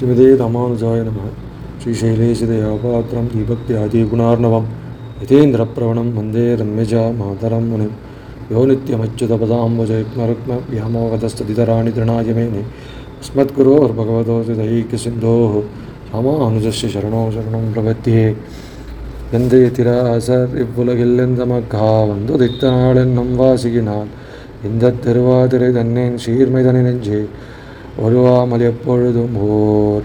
ஸ்ரீமதே ராமானுஜாய நம ஸ்ரீசைலேஷதயாபாத்திரம் தீபக்தியாதிகுணார்ணவம் யதேந்திரப்பிரவணம் வந்தே ரம்யஜா மாதரம் முனிம் யோ நித்யமச்சுதபதாம்புஜயுக்மருக்ம வியாமோகதஸ்ததிதராணி திருணாயமேனே अस्मद्गुरोर्भगवतोसिदैकसिन्धोः ராமானுஜஸ்ய சரணோ சரணம் பிரபத்தியே எந்த திராசர் இவ்வுலகில் எந்த மக்கா வந்து உதித்த நாளென் நம் வாசியினால் இந்த திருவாதிரை தன்னேன் சீர்மைதனை நெஞ்சே ஒருவாமல் எப்பொழுதும் ஓர்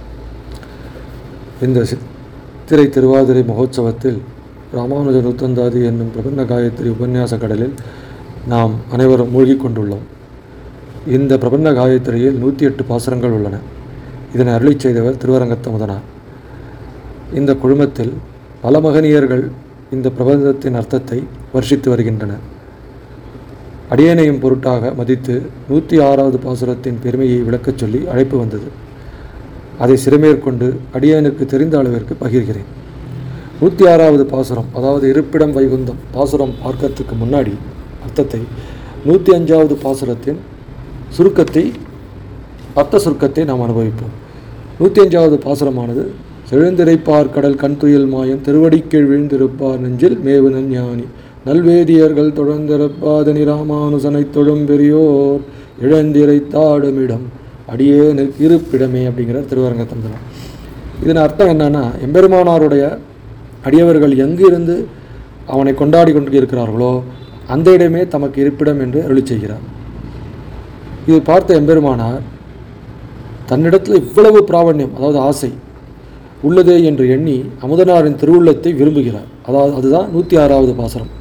இந்த சித்திரை திருவாதிரை மகோத்சவத்தில் ராமானுஜ நூத்தந்தாதி என்னும் பிரபன்ன காயத்ரி உபன்யாச கடலில் நாம் அனைவரும் மூழ்கிக் கொண்டுள்ளோம் இந்த பிரபன்ன காயத்ரியில் நூற்றி எட்டு பாசுரங்கள் உள்ளன இதனை அருளி செய்தவர் திருவரங்கத்த முதனார் இந்த குழுமத்தில் பல மகனியர்கள் இந்த பிரபந்தத்தின் அர்த்தத்தை வர்ஷித்து வருகின்றனர் அடியேனையும் பொருட்டாக மதித்து நூற்றி ஆறாவது பாசுரத்தின் பெருமையை விளக்கச் சொல்லி அழைப்பு வந்தது அதை சிறுமேற்கொண்டு அடியேனுக்கு தெரிந்த அளவிற்கு பகிர்கிறேன் நூற்றி ஆறாவது பாசுரம் அதாவது இருப்பிடம் வைகுந்தம் பாசுரம் பார்க்கறதுக்கு முன்னாடி அர்த்தத்தை நூற்றி அஞ்சாவது பாசுரத்தின் சுருக்கத்தை அர்த்த சுருக்கத்தை நாம் அனுபவிப்போம் நூற்றி அஞ்சாவது பாசுரமானது செழுந்திரைப்பார் கடல் கண் துயில் மாயம் திருவடிக்கீழ் விழுந்திருப்பார் நெஞ்சில் மேவு ஞானி நல்வேதியர்கள் தொடர்ந்திருப்பாதனி ராமானுசனை தொழும் பெரியோர் இழந்திரை தாடுமிடம் அடியேனு இருப்பிடமே அப்படிங்கிற திருவரங்கத்தந்திரம் இதன் அர்த்தம் என்னன்னா எம்பெருமானாருடைய அடியவர்கள் எங்கு இருந்து அவனை கொண்டாடி கொண்டு இருக்கிறார்களோ அந்த இடமே தமக்கு இருப்பிடம் என்று அருளி செய்கிறார் இது பார்த்த எம்பெருமானார் தன்னிடத்தில் இவ்வளவு பிராவண்யம் அதாவது ஆசை உள்ளதே என்று எண்ணி அமுதனாரின் திருவுள்ளத்தை விரும்புகிறார் அதாவது அதுதான் நூற்றி ஆறாவது பாசனம்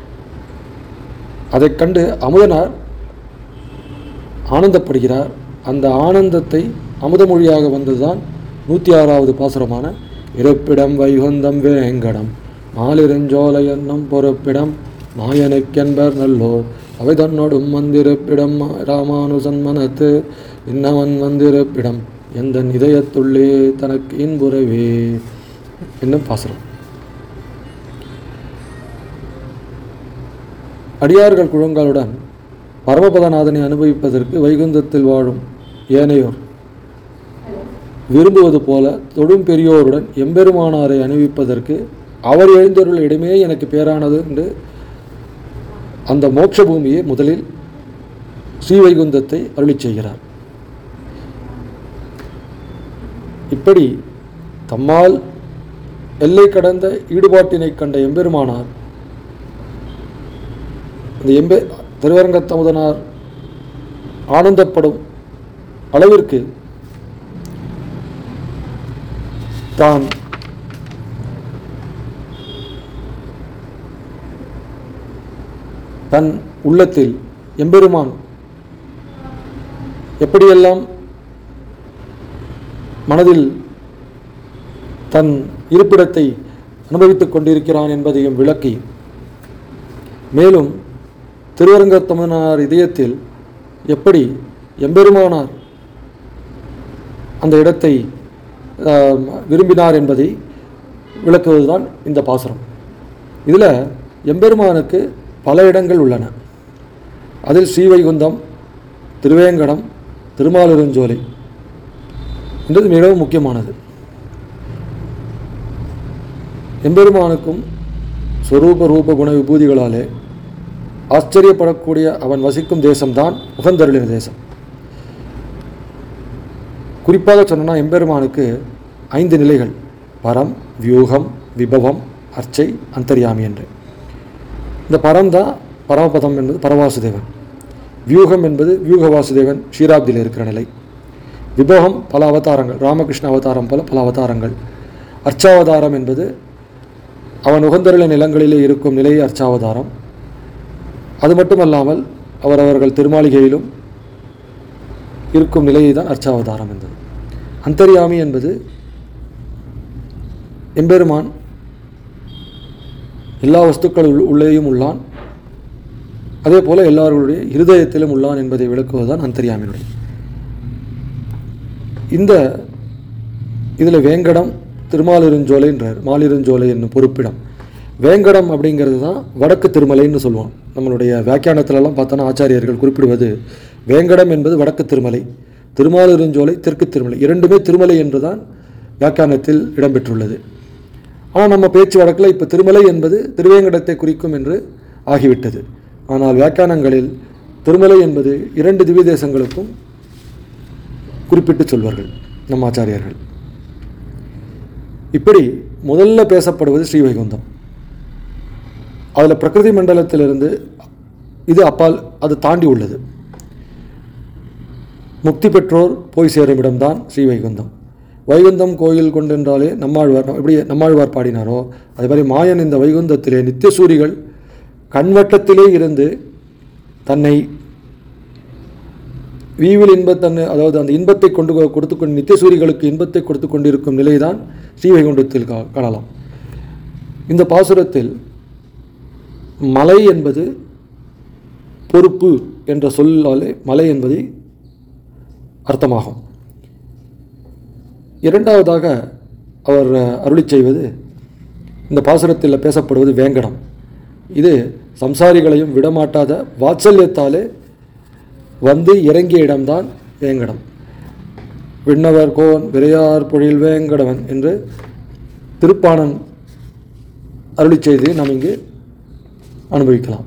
அதைக் கண்டு அமுதனார் ஆனந்தப்படுகிறார் அந்த ஆனந்தத்தை அமுதமொழியாக வந்ததுதான் நூற்றி ஆறாவது பாசுரமான இருப்பிடம் வைகுந்தம் வேங்கடம் மாலிருஞ்சோலை என்னும் பொறுப்பிடம் மாயனுக்கென்பர் நல்லோர் அவை தன்னோடும் வந்திருப்பிடம் ராமானுசன் மனத்து இன்னவன் வந்திருப்பிடம் எந்த இதயத்துள்ளே தனக்கு இன்புறவே என்னும் பாசுரம் அடியார்கள் குழுங்களுடன் பரமபதநாதனை அனுபவிப்பதற்கு வைகுந்தத்தில் வாழும் ஏனையோர் விரும்புவது போல தொடும் பெரியோருடன் எம்பெருமானாரை அனுபவிப்பதற்கு அவர் எழுந்தருள் இடமே எனக்கு பேரானது என்று அந்த மோட்ச பூமியை முதலில் ஸ்ரீவைகுந்தத்தை அருளிச் செய்கிறார் இப்படி தம்மால் எல்லை கடந்த ஈடுபாட்டினை கண்ட எம்பெருமானார் இந்த எம்பெ திருவரங்கத்தமுதனார் ஆனந்தப்படும் அளவிற்கு தான் தன் உள்ளத்தில் எம்பெருமான் எப்படியெல்லாம் மனதில் தன் இருப்பிடத்தை அனுபவித்துக் கொண்டிருக்கிறான் என்பதையும் விளக்கி மேலும் திருவரங்கத்தமிழனார் இதயத்தில் எப்படி எம்பெருமானார் அந்த இடத்தை விரும்பினார் என்பதை விளக்குவதுதான் இந்த பாசுரம் இதில் எம்பெருமானுக்கு பல இடங்கள் உள்ளன அதில் ஸ்ரீவைகுந்தம் திருவேங்கடம் திருமாலிருஞ்சோலை என்பது மிகவும் முக்கியமானது எம்பெருமானுக்கும் ஸ்வரூப ரூப குண விபூதிகளாலே ஆச்சரியப்படக்கூடிய அவன் வசிக்கும் தேசம்தான் உகந்தருளின தேசம் குறிப்பாக சொன்னா எம்பெருமானுக்கு ஐந்து நிலைகள் பரம் வியூகம் விபவம் அர்ச்சை அந்தர்யாமி என்று இந்த பரம் தான் பரமபதம் என்பது பரவாசுதேவன் வியூகம் என்பது வியூக வாசுதேவன் ஷீராப்தியில் இருக்கிற நிலை விபோகம் பல அவதாரங்கள் ராமகிருஷ்ண அவதாரம் போல பல அவதாரங்கள் அர்ச்சாவதாரம் என்பது அவன் உகந்தருள நிலங்களிலே இருக்கும் நிலை அர்ச்சாவதாரம் அது மட்டுமல்லாமல் அவரவர்கள் திருமாளிகையிலும் இருக்கும் நிலையை தான் அர்ச்சாவதாரம் என்பது அந்தர்யாமி என்பது எம்பெருமான் எல்லா வஸ்துக்கள் உள்ளேயும் உள்ளான் அதே போல எல்லாருடைய இருதயத்திலும் உள்ளான் என்பதை விளக்குவதுதான் அந்தர்யாமினுடைய இந்த இதில் வேங்கடம் திருமாலிருஞ்சோலைன்றார் மாலிருஞ்சோலை என்னும் பொறுப்பிடம் வேங்கடம் அப்படிங்கிறது தான் வடக்கு திருமலைன்னு சொல்லுவோம் நம்மளுடைய வியாக்கியானத்திலலாம் பார்த்தோன்னா ஆச்சாரியர்கள் குறிப்பிடுவது வேங்கடம் என்பது வடக்கு திருமலை திருமாலிருஞ்சோலை தெற்கு திருமலை இரண்டுமே திருமலை என்றுதான் வியாக்கியானத்தில் இடம்பெற்றுள்ளது ஆனால் நம்ம பேச்சு வழக்கில் இப்போ திருமலை என்பது திருவேங்கடத்தை குறிக்கும் என்று ஆகிவிட்டது ஆனால் வியாக்கியானங்களில் திருமலை என்பது இரண்டு திவ்ய தேசங்களுக்கும் குறிப்பிட்டு சொல்வார்கள் நம் ஆச்சாரியர்கள் இப்படி முதல்ல பேசப்படுவது ஸ்ரீவைகுந்தம் அதில் பிரகிருதி மண்டலத்திலிருந்து இது அப்பால் அது தாண்டி உள்ளது முக்தி பெற்றோர் போய் சேரும் இடம்தான் ஸ்ரீ வைகுந்தம் வைகுந்தம் கோயில் கொண்டென்றாலே நம்மாழ்வார் எப்படி நம்மாழ்வார் பாடினாரோ அதே மாதிரி மாயன் இந்த வைகுந்தத்திலே நித்தியசூரிகள் கண்வட்டத்திலே இருந்து தன்னை வீவில் இன்பத்தன்னை அதாவது அந்த இன்பத்தை கொண்டு கொடுத்து கொண்டு நித்தியசூரிகளுக்கு இன்பத்தை கொடுத்து கொண்டிருக்கும் நிலைதான் ஸ்ரீவைகுண்டத்தில் கா காணலாம் இந்த பாசுரத்தில் மலை என்பது பொறுப்பு என்ற சொல்லாலே மலை என்பதை அர்த்தமாகும் இரண்டாவதாக அவர் அருளிச் செய்வது இந்த பாசுரத்தில் பேசப்படுவது வேங்கடம் இது சம்சாரிகளையும் விடமாட்டாத வாத்சல்யத்தாலே வந்து இறங்கிய இடம்தான் வேங்கடம் விண்ணவர் கோவன் விரையார் பொழில் வேங்கடவன் என்று திருப்பாணன் அருளிச் செய்தியை நாம் இங்கு அனுபவிக்கலாம்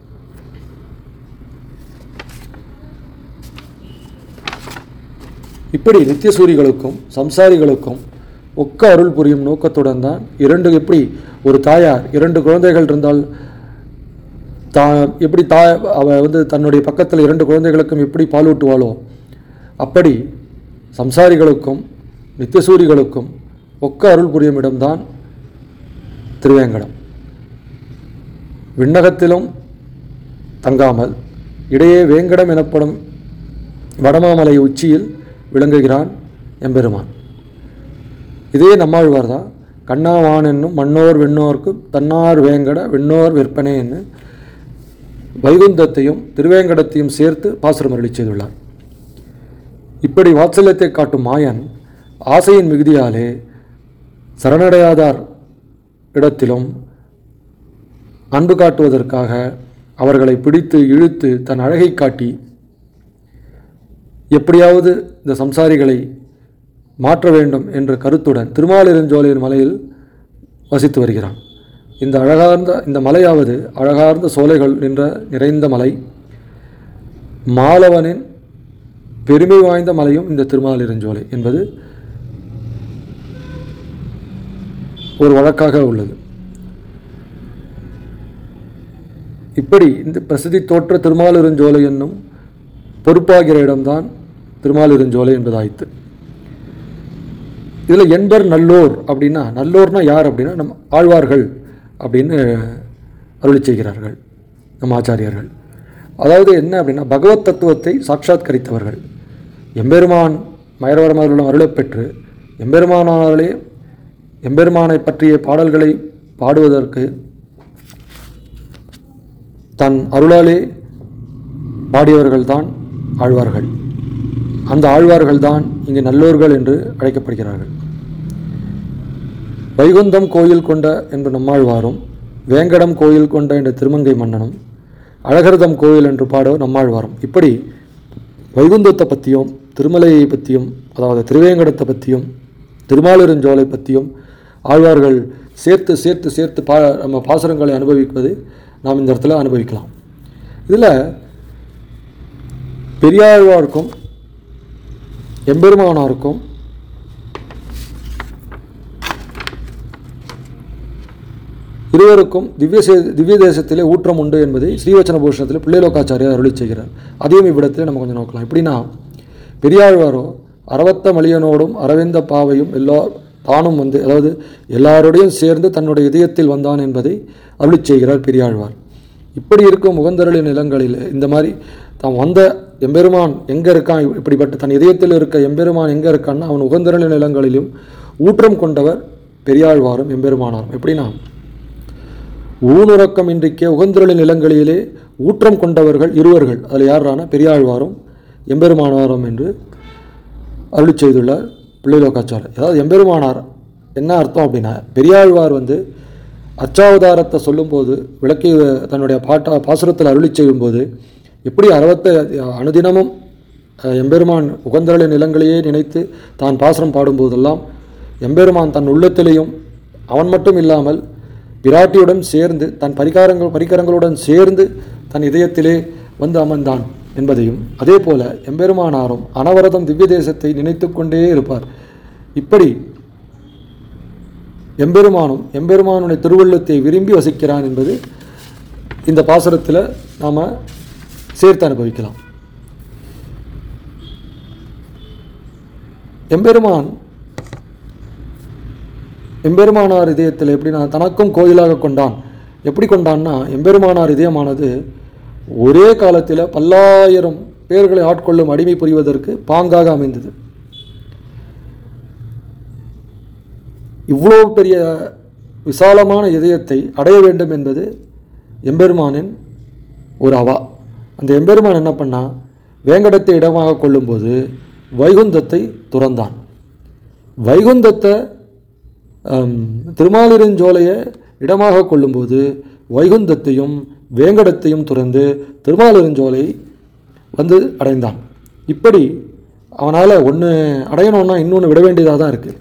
இப்படி நித்தியசூரிகளுக்கும் சம்சாரிகளுக்கும் ஒக்க அருள் புரியும் நோக்கத்துடன் தான் இரண்டு எப்படி ஒரு தாயார் இரண்டு குழந்தைகள் இருந்தால் தா எப்படி தா அவ வந்து தன்னுடைய பக்கத்தில் இரண்டு குழந்தைகளுக்கும் எப்படி பாலூட்டுவாளோ அப்படி சம்சாரிகளுக்கும் நித்தியசூரிகளுக்கும் ஒக்க அருள் புரியும் இடம்தான் திருவேங்கடம் விண்ணகத்திலும் தங்காமல் இடையே வேங்கடம் எனப்படும் வடமாமலை உச்சியில் விளங்குகிறான் எம்பெருமான் இதே நம்மாழ்வார் தான் கண்ணாவான் என்னும் மன்னோர் வெண்ணோர்க்கு தன்னார் வேங்கட வெண்ணோர் விற்பனை என்று வைகுந்தத்தையும் திருவேங்கடத்தையும் சேர்த்து பாசுரம் அருளி செய்துள்ளார் இப்படி வாத்சல்யத்தை காட்டும் மாயன் ஆசையின் மிகுதியாலே சரணடையாதார் இடத்திலும் அன்பு காட்டுவதற்காக அவர்களை பிடித்து இழுத்து தன் அழகை காட்டி எப்படியாவது இந்த சம்சாரிகளை மாற்ற வேண்டும் என்ற கருத்துடன் திருமாலிருஞ்சோலையின் மலையில் வசித்து வருகிறான் இந்த அழகார்ந்த இந்த மலையாவது அழகார்ந்த சோலைகள் நின்ற நிறைந்த மலை மாலவனின் பெருமை வாய்ந்த மலையும் இந்த திருமாலிருஞ்சோலை என்பது ஒரு வழக்காக உள்ளது இப்படி இந்த பிரசித்தி தோற்ற திருமாலிருஞ்சோலை என்னும் பொறுப்பாகிற இடம்தான் திருமாலிருஞ்சோலை என்பதாயிற்று இதில் என்பர் நல்லோர் அப்படின்னா நல்லோர்னா யார் அப்படின்னா நம் ஆழ்வார்கள் அப்படின்னு அருளி செய்கிறார்கள் நம் ஆச்சாரியர்கள் அதாவது என்ன அப்படின்னா பகவத் தத்துவத்தை சாட்சாத்கரித்தவர்கள் எம்பெருமான் மயரவரமர்களும் அருளைப் பெற்று எம்பெருமானாலே எம்பெருமானை பற்றிய பாடல்களை பாடுவதற்கு தன் அருளாலே பாடியவர்கள்தான் ஆழ்வார்கள் அந்த ஆழ்வார்கள் தான் இங்கு நல்லோர்கள் என்று அழைக்கப்படுகிறார்கள் வைகுந்தம் கோயில் கொண்ட என்று நம்மாழ்வாரும் வேங்கடம் கோயில் கொண்ட என்ற திருமங்கை மன்னனும் அழகர்தம் கோயில் என்று பாடுவர் நம்மாழ்வாரும் இப்படி வைகுந்தத்தை பற்றியும் திருமலையை பற்றியும் அதாவது திருவேங்கடத்தை பற்றியும் திருமாலிருஞ்சோலை பற்றியும் ஆழ்வார்கள் சேர்த்து சேர்த்து சேர்த்து பா நம்ம பாசுரங்களை அனுபவிப்பது நாம் இந்த இடத்துல அனுபவிக்கலாம் இதில் பெரியாழ்வாருக்கும் எம்பெருமானாருக்கும் இருவருக்கும் திவ்ய சே திவ்ய தேசத்திலே ஊற்றம் உண்டு என்பதை ஸ்ரீவச்சன பூஷணத்தில் பிள்ளைலோக்காச்சாரியார் அருளி செய்கிறார் அதையும் இவ்விடத்தில் நம்ம கொஞ்சம் நோக்கலாம் எப்படின்னா பெரியாழ்வாரோ அரவத்த மலியனோடும் அரவிந்த பாவையும் எல்லா தானும் வந்து அதாவது எல்லாரோடையும் சேர்ந்து தன்னுடைய இதயத்தில் வந்தான் என்பதை அருளி செய்கிறார் பெரியாழ்வார் இப்படி இருக்கும் முகந்தருளின் நிலங்களில் இந்த மாதிரி தான் வந்த எம்பெருமான் எங்கே இருக்கான் இப்படிப்பட்ட தன் இதயத்தில் இருக்க எம்பெருமான் எங்கே இருக்கான்னா அவன் உகந்தருளின் நிலங்களிலும் ஊற்றம் கொண்டவர் பெரியாழ்வாரும் எம்பெருமானாரும் எப்படின்னா ஊனுறக்கம் இன்றைக்கே உகந்தருளின் நிலங்களிலே ஊற்றம் கொண்டவர்கள் இருவர்கள் அதில் யாரான பெரியாழ்வாரும் எம்பெருமானாரும் என்று அருளி செய்துள்ளார் பிள்ளைலோக்காச்சாரர் அதாவது எம்பெருமானார் என்ன அர்த்தம் அப்படின்னா பெரியாழ்வார் வந்து அச்சாவதாரத்தை சொல்லும்போது விளக்கி தன்னுடைய பாட்டா பாசுரத்தில் அருளி செய்யும்போது எப்படி அறவத்தை அனுதினமும் அஹ், எம்பெருமான் உகந்தரள நிலங்களையே நினைத்து தான் பாசுரம் பாடும்போதெல்லாம் எம்பெருமான் தன் உள்ளத்திலேயும் அவன் மட்டும் இல்லாமல் பிராட்டியுடன் சேர்ந்து தன் பரிகாரங்கள் பரிகரங்களுடன் சேர்ந்து தன் இதயத்திலே வந்து அமர்ந்தான் என்பதையும் அதே போல எம்பெருமானாரும் அனவரதம் திவ்ய தேசத்தை நினைத்து கொண்டே இருப்பார் இப்படி எம்பெருமானும் எம்பெருமானுடைய திருவள்ளத்தை விரும்பி வசிக்கிறான் என்பது இந்த பாசுரத்தில் நாம் சேர்த்து அனுபவிக்கலாம் எம்பெருமான் எம்பெருமானார் இதயத்தில் எப்படின்னா தனக்கும் கோயிலாக கொண்டான் எப்படி கொண்டான்னா எம்பெருமானார் இதயமானது ஒரே காலத்தில் பல்லாயிரம் பேர்களை ஆட்கொள்ளும் அடிமை புரிவதற்கு பாங்காக அமைந்தது இவ்வளோ பெரிய விசாலமான இதயத்தை அடைய வேண்டும் என்பது எம்பெருமானின் ஒரு அவா அந்த எம்பெருமான் என்ன பண்ணா வேங்கடத்தை இடமாக கொள்ளும்போது வைகுந்தத்தை துறந்தான் வைகுந்தத்தை ஆம், திருமாலிருஞ்சோலையை இடமாக கொள்ளும்போது வைகுந்தத்தையும் வேங்கடத்தையும் துறந்து திருமாலிருஞ்சோலை வந்து அடைந்தான் இப்படி அவனால் ஒன்று அடையணும்னா இன்னொன்று விட வேண்டியதாக தான் இருக்குது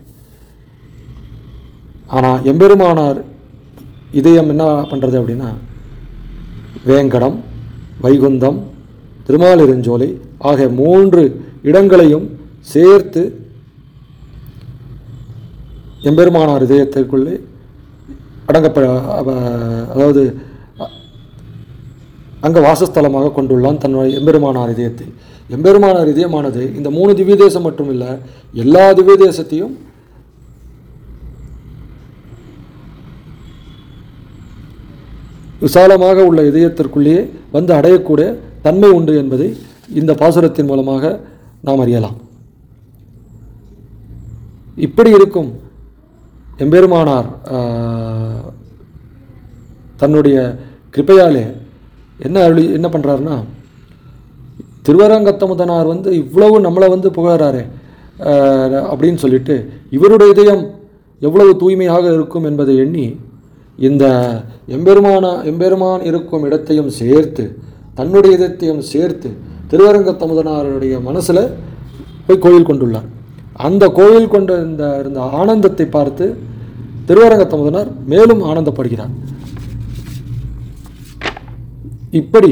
ஆனால் எம்பெருமானார் இதயம் என்ன பண்ணுறது அப்படின்னா வேங்கடம் வைகுந்தம் திருமாலிருஞ்சோலை ஆகிய மூன்று இடங்களையும் சேர்த்து எம்பெருமானார் இதயத்திற்குள்ளே அடங்கப்ப அவ- அதாவது அ- அங்க வாசஸ்தலமாக கொண்டுள்ளான் தன்னுடைய எம்பெருமானார் இதயத்தை எம்பெருமானார் இதயமானது இந்த மூணு திவ்ய தேசம் மட்டும் இல்லை எல்லா திவ்ய தேசத்தையும் விசாலமாக உள்ள இதயத்திற்குள்ளேயே வந்து அடையக்கூடிய தன்மை உண்டு என்பதை இந்த பாசுரத்தின் மூலமாக நாம் அறியலாம் இப்படி இருக்கும் எம்பெருமானார் ஆஹ், தன்னுடைய கிருபையாலே என்ன அருளி என்ன பண்ணுறாருன்னா திருவரங்கத்தமுதனார் வந்து இவ்வளவு நம்மளை வந்து புகழறாரு ஆஹ், அப்படின்னு சொல்லிட்டு இவருடைய இதயம் எவ்வளவு தூய்மையாக இருக்கும் என்பதை எண்ணி இந்த எம்பெருமானா எம்பெருமான் இருக்கும் இடத்தையும் சேர்த்து தன்னுடைய இதயத்தையும் சேர்த்து திருவரங்கத்தமுதனாருடைய மனசில் போய் கோயில் கொண்டுள்ளார் அந்த கோயில் கொண்ட இந்த இருந்த ஆனந்தத்தை பார்த்து திருவரங்கத்தமுதனார் மேலும் ஆனந்தப்படுகிறார் இப்படி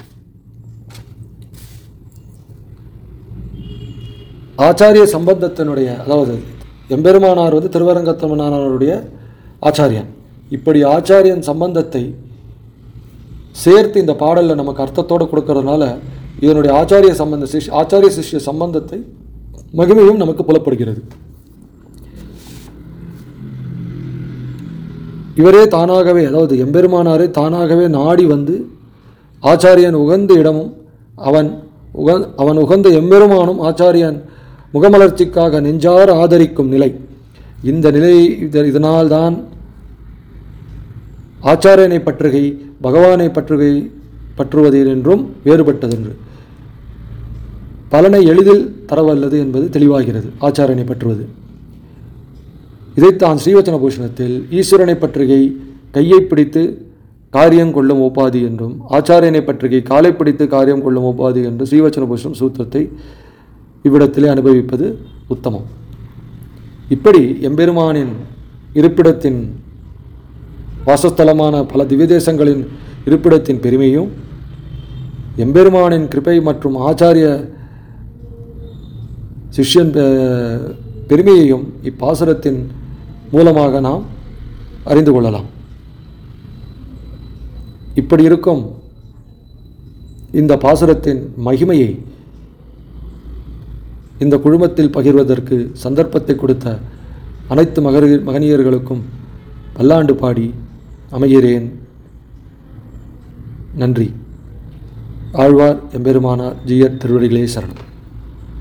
ஆச்சாரிய சம்பந்தத்தினுடைய அதாவது எம்பெருமானார் வந்து திருவரங்கத்தமனாருடைய ஆச்சாரியன் இப்படி ஆச்சாரியன் சம்பந்தத்தை சேர்த்து இந்த பாடலில் நமக்கு அர்த்தத்தோடு கொடுக்கறதுனால இதனுடைய ஆச்சாரிய சம்பந்த சிஷ் ஆச்சாரிய சிஷ்ய சம்பந்தத்தை மகிமையும் நமக்கு புலப்படுகிறது இவரே தானாகவே அதாவது எம்பெருமானாரே தானாகவே நாடி வந்து ஆச்சாரியன் உகந்த இடமும் அவன் உக அவன் உகந்த எம்பெருமானும் ஆச்சாரியன் முகமலர்ச்சிக்காக நெஞ்சார ஆதரிக்கும் நிலை இந்த நிலை இத- இதனால்தான் ஆச்சாரியனை பற்றுகை பகவானை பற்றுகை பற்றுவது என்றும் வேறுபட்டதென்று பலனை எளிதில் தரவல்லது என்பது தெளிவாகிறது ஆச்சாரியனை பற்றுவது இதைத்தான் ஸ்ரீவச்சன பூஷணத்தில் ஈஸ்வரனை பற்றுகை கையை பிடித்து காரியம் கொள்ளும் உபாதி என்றும் ஆச்சாரியனை பற்றுகை காலை பிடித்து காரியம் கொள்ளும் உபாதி என்று ஸ்ரீவச்சன பூஷணம் சூத்திரத்தை இவ்விடத்திலே அனுபவிப்பது உத்தமம் இப்படி எம்பெருமானின் இருப்பிடத்தின் வாசஸ்தலமான பல திவ்யதேசங்களின் இருப்பிடத்தின் பெருமையும் எம்பெருமானின் கிருபை மற்றும் ஆச்சாரிய சிஷ்யன் பெ- பெருமையையும் இப்பாசுரத்தின் மூலமாக நாம் அறிந்து கொள்ளலாம் இப்படி இருக்கும் இந்த பாசுரத்தின் மகிமையை இந்த குழுமத்தில் பகிர்வதற்கு சந்தர்ப்பத்தை கொடுத்த அனைத்து மகரி மகனியர்களுக்கும் பல்லாண்டு பாடி அமைகிறேன் நன்றி ஆழ்வார் எம்பெருமானார் ஜியர் திருவடிகளே சரணம்